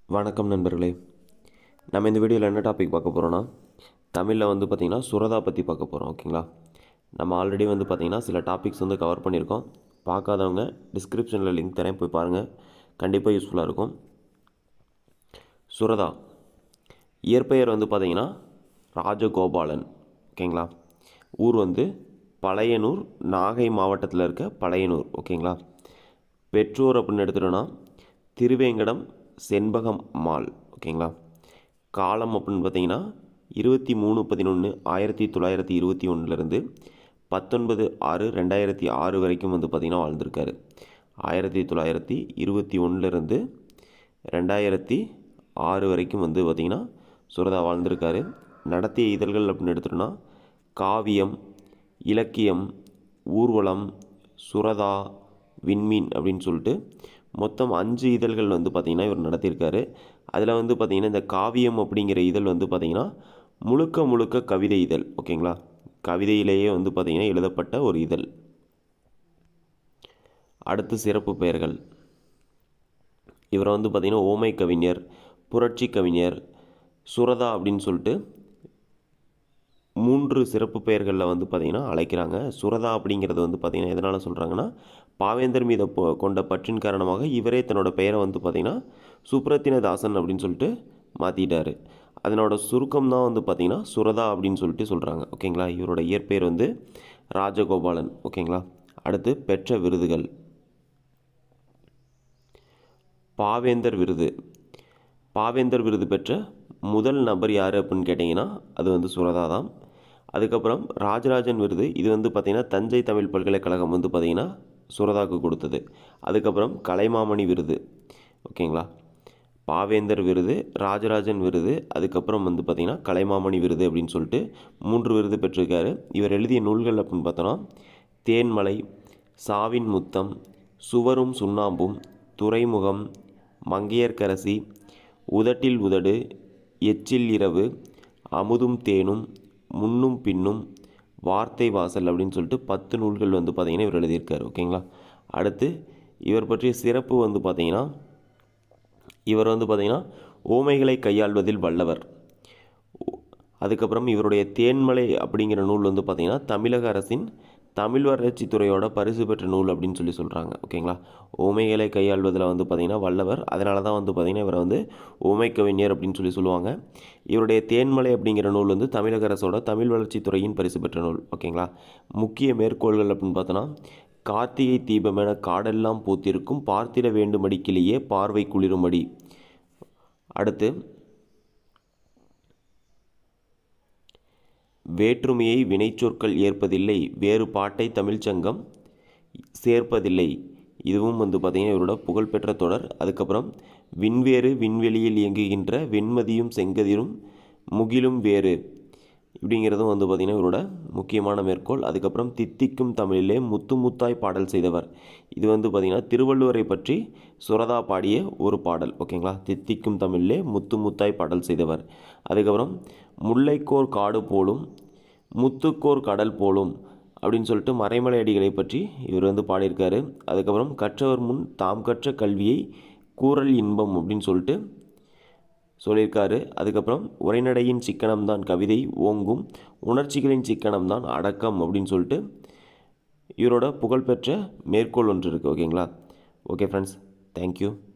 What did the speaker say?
வணக்கம் நண்பர்களே நம்ம இந்த வீடியோவில் என்ன டாபிக் பார்க்க போகிறோன்னா தமிழில் வந்து பார்த்திங்கன்னா சுரதா பற்றி பார்க்க போகிறோம் ஓகேங்களா நம்ம ஆல்ரெடி வந்து பார்த்திங்கன்னா சில டாபிக்ஸ் வந்து கவர் பண்ணியிருக்கோம் பார்க்காதவங்க டிஸ்கிரிப்ஷனில் லிங்க் தரேன் போய் பாருங்கள் கண்டிப்பாக யூஸ்ஃபுல்லாக இருக்கும் சுரதா இயற்பெயர் வந்து பார்த்திங்கன்னா ராஜகோபாலன் ஓகேங்களா ஊர் வந்து பழையனூர் நாகை மாவட்டத்தில் இருக்க பழையனூர் ஓகேங்களா பெற்றோர் அப்படின்னு எடுத்துட்டோன்னா திருவேங்கடம் செண்பகம் மால் ஓகேங்களா காலம் அப்படின்னு பார்த்தீங்கன்னா இருபத்தி மூணு பதினொன்று ஆயிரத்தி தொள்ளாயிரத்தி இருபத்தி ஒன்றுலேருந்து பத்தொன்பது ஆறு ரெண்டாயிரத்தி ஆறு வரைக்கும் வந்து பார்த்திங்கன்னா வாழ்ந்திருக்காரு ஆயிரத்தி தொள்ளாயிரத்தி இருபத்தி ஒன்றுலேருந்து ரெண்டாயிரத்தி ஆறு வரைக்கும் வந்து பார்த்திங்கன்னா சுரதா வாழ்ந்திருக்காரு நடத்திய இதழ்கள் அப்படின்னு எடுத்துட்டோன்னா காவியம் இலக்கியம் ஊர்வலம் சுரதா விண்மீன் அப்படின்னு சொல்லிட்டு மொத்தம் அஞ்சு இதழ்கள் வந்து பார்த்திங்கன்னா இவர் நடத்தியிருக்காரு அதில் வந்து பார்த்திங்கன்னா இந்த காவியம் அப்படிங்கிற இதழ் வந்து பார்த்திங்கன்னா முழுக்க முழுக்க கவிதை இதழ் ஓகேங்களா கவிதையிலேயே வந்து பார்த்திங்கன்னா எழுதப்பட்ட ஒரு இதழ் அடுத்து சிறப்பு பெயர்கள் இவரை வந்து பார்த்திங்கன்னா ஓமை கவிஞர் புரட்சி கவிஞர் சுரதா அப்படின்னு சொல்லிட்டு மூன்று சிறப்பு பெயர்களில் வந்து பார்த்திங்கன்னா அழைக்கிறாங்க சுரதா அப்படிங்கிறது வந்து பார்த்திங்கன்னா எதனால் சொல்கிறாங்கன்னா பாவேந்தர் மீது பொ- கொண்ட பற்றின் காரணமாக இவரே தன்னோட பெயரை வந்து பார்த்திங்கன்னா சுப்ரத்தினதாசன் அப்படின்னு சொல்லிட்டு மாற்றிட்டாரு அதனோட சுருக்கம் தான் வந்து பார்த்திங்கன்னா சுரதா அப்படின்னு சொல்லிட்டு சொல்கிறாங்க ஓகேங்களா இவரோட இயற்பெயர் வந்து ராஜகோபாலன் ஓகேங்களா அடுத்து பெற்ற விருதுகள் பாவேந்தர் விருது பாவேந்தர் விருது பெற்ற முதல் நபர் யார் அப்படின்னு கேட்டிங்கன்னா அது வந்து சுரதா தான் அதுக்கப்புறம் ராஜராஜன் விருது இது வந்து பார்த்திங்கன்னா தஞ்சை தமிழ் பல்கலைக்கழகம் வந்து பார்த்திங்கன்னா சுரதாவுக்கு கொடுத்தது அதுக்கப்புறம் கலைமாமணி விருது ஓகேங்களா பாவேந்தர் விருது ராஜராஜன் விருது அதுக்கப்புறம் வந்து பார்த்திங்கன்னா கலைமாமணி விருது அப்படின்னு சொல்லிட்டு மூன்று விருது பெற்றிருக்காரு இவர் எழுதிய நூல்கள் அப்படின்னு பார்த்தோன்னா தேன்மலை சாவின் முத்தம் சுவரும் சுண்ணாம்பும் துறைமுகம் மங்கையர்க்கரசி உதட்டில் உதடு எச்சில் இரவு அமுதும் தேனும் முன்னும் பின்னும் வார்த்தை வாசல் அப்படின்னு சொல்லிட்டு பத்து நூல்கள் வந்து பார்த்திங்கன்னா இவர் எழுதியிருக்காரு ஓகேங்களா அடுத்து இவர் பற்றிய சிறப்பு வந்து பார்த்திங்கன்னா இவர் வந்து பார்த்திங்கன்னா ஓமைகளை கையாள்வதில் வல்லவர் அதுக்கப்புறம் இவருடைய தேன்மலை அப்படிங்கிற நூல் வந்து பார்த்திங்கன்னா தமிழக அரசின் தமிழ் வளர்ச்சித் துறையோட பரிசு பெற்ற நூல் அப்படின்னு சொல்லி சொல்கிறாங்க ஓகேங்களா ஓமைகளை கையாள்வதில் வந்து பார்த்திங்கன்னா வல்லவர் அதனால தான் வந்து பார்த்திங்கன்னா இவரை வந்து ஓமை கவிஞர் அப்படின்னு சொல்லி சொல்லுவாங்க இவருடைய தேன்மலை அப்படிங்கிற நூல் வந்து தமிழக அரசோட தமிழ் வளர்ச்சித் துறையின் பரிசு பெற்ற நூல் ஓகேங்களா முக்கிய மேற்கோள்கள் அப்படின்னு பார்த்தோன்னா கார்த்திகை தீபமென காடெல்லாம் பூத்திருக்கும் பார்த்திட வேண்டுமடி கிளியே பார்வை குளிருமடி அடுத்து வேற்றுமையை வினைச்சொற்கள் ஏற்பதில்லை வேறு பாட்டை தமிழ்ச்சங்கம் சேர்ப்பதில்லை இதுவும் வந்து பார்த்திங்கன்னா இவரோட புகழ்பெற்ற தொடர் அதுக்கப்புறம் விண்வேறு விண்வெளியில் இயங்குகின்ற வெண்மதியும் செங்கதிரும் முகிலும் வேறு இப்படிங்கிறதும் வந்து பார்த்திங்கன்னா இவரோட முக்கியமான மேற்கோள் அதுக்கப்புறம் தித்திக்கும் தமிழிலே முத்து முத்தாய் பாடல் செய்தவர் இது வந்து பார்த்திங்கன்னா திருவள்ளுவரை பற்றி சுரதா பாடிய ஒரு பாடல் ஓகேங்களா தித்திக்கும் தமிழிலே முத்து முத்தாய் பாடல் செய்தவர் அதுக்கப்புறம் முல்லைக்கோர் காடு போலும் முத்துக்கோர் கடல் போலும் அப்படின்னு சொல்லிட்டு மறைமலை அடிகளை பற்றி இவர் வந்து பாடியிருக்காரு அதுக்கப்புறம் கற்றவர் முன் தாம் கற்ற கல்வியை கூறல் இன்பம் அப்படின்னு சொல்லிட்டு சொல்லியிருக்காரு அதுக்கப்புறம் உரைநடையின் சிக்கனம்தான் கவிதை ஓங்கும் உணர்ச்சிகளின் சிக்கனம்தான் அடக்கம் அப்படின்னு சொல்லிட்டு இவரோட புகழ்பெற்ற மேற்கோள் ஒன்று இருக்குது ஓகேங்களா ஓகே ஃப்ரெண்ட்ஸ் தேங்க்யூ